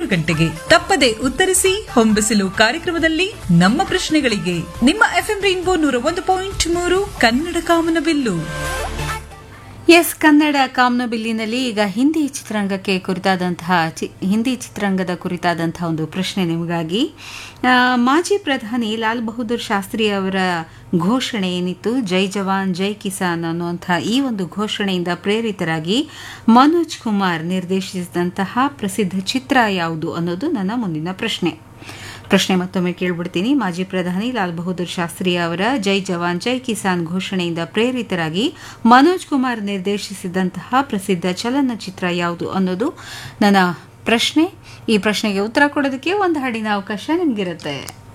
ಗಂಟೆಗೆ ತಪ್ಪದೆ ಉತ್ತರಿಸಿ ಹೊಂಬಿಸಿಲು ಕಾರ್ಯಕ್ರಮದಲ್ಲಿ ನಮ್ಮ ಪ್ರಶ್ನೆಗಳಿಗೆ ನಿಮ್ಮ ಎಫ್ಎಂ ರೈನ್ಬೋ ನೂರ ಒಂದು ಪಾಯಿಂಟ್ ಮೂರು ಕನ್ನಡ ಕಾಮನಬಿಲ್ಲು ಎಸ್ ಕನ್ನಡ ಕಾಮನಬಿಲ್ಲಿನಲ್ಲಿ ಈಗ ಹಿಂದಿ ಚಿತ್ರರಂಗಕ್ಕೆ ಕುರಿತಾದಂತಹ ಚಿ- ಹಿಂದಿ ಚಿತ್ರರಂಗದ ಕುರಿತಾದಂತಹ ಒಂದು ಪ್ರಶ್ನೆ ನಿಮಗಾಗಿ ಆ, ಮಾಜಿ ಪ್ರಧಾನಿ ಲಾಲ್ ಬಹದ್ದೂರ್ ಶಾಸ್ತ್ರಿ ಅವರ ಘೋಷಣೆ ಏನಿತ್ತು ಜೈ ಜವಾನ್ ಜೈ ಕಿಸಾನ್ ಅನ್ನುವಂಥ ಈ ಒಂದು ಘೋಷಣೆಯಿಂದ ಪ್ರೇರಿತರಾಗಿ ಮನೋಜ್ ಕುಮಾರ್ ನಿರ್ದೇಶಿಸಿದಂತಹ ಪ್ರಸಿದ್ಧ ಚಿತ್ರ ಯಾವುದು ಅನ್ನೋದು ನನ್ನ ಮುಂದಿನ ಪ್ರಶ್ನೆ ಪ್ರಶ್ನೆ ಮತ್ತೊಮ್ಮೆ ಕೇಳ್ಬಿಡ್ತೀನಿ ಮಾಜಿ ಪ್ರಧಾನಿ ಲಾಲ್ ಬಹದ್ದೂರ್ ಶಾಸ್ತ್ರಿ ಅವರ ಜೈ ಜವಾನ್ ಜೈ ಕಿಸಾನ್ ಘೋಷಣೆಯಿಂದ ಪ್ರೇರಿತರಾಗಿ ಮನೋಜ್ ಕುಮಾರ್ ನಿರ್ದೇಶಿಸಿದಂತಹ ಪ್ರಸಿದ್ಧ ಚಲನಚಿತ್ರ ಯಾವುದು ಅನ್ನೋದು ನನ್ನ ಪ್ರಶ್ನೆ ಈ ಪ್ರಶ್ನೆಗೆ ಉತ್ತರ ಕೊಡೋದಕ್ಕೆ ಒಂದು ಹಾಡಿನ ಅವಕಾಶ ನಿಮಗಿರುತ್ತೆ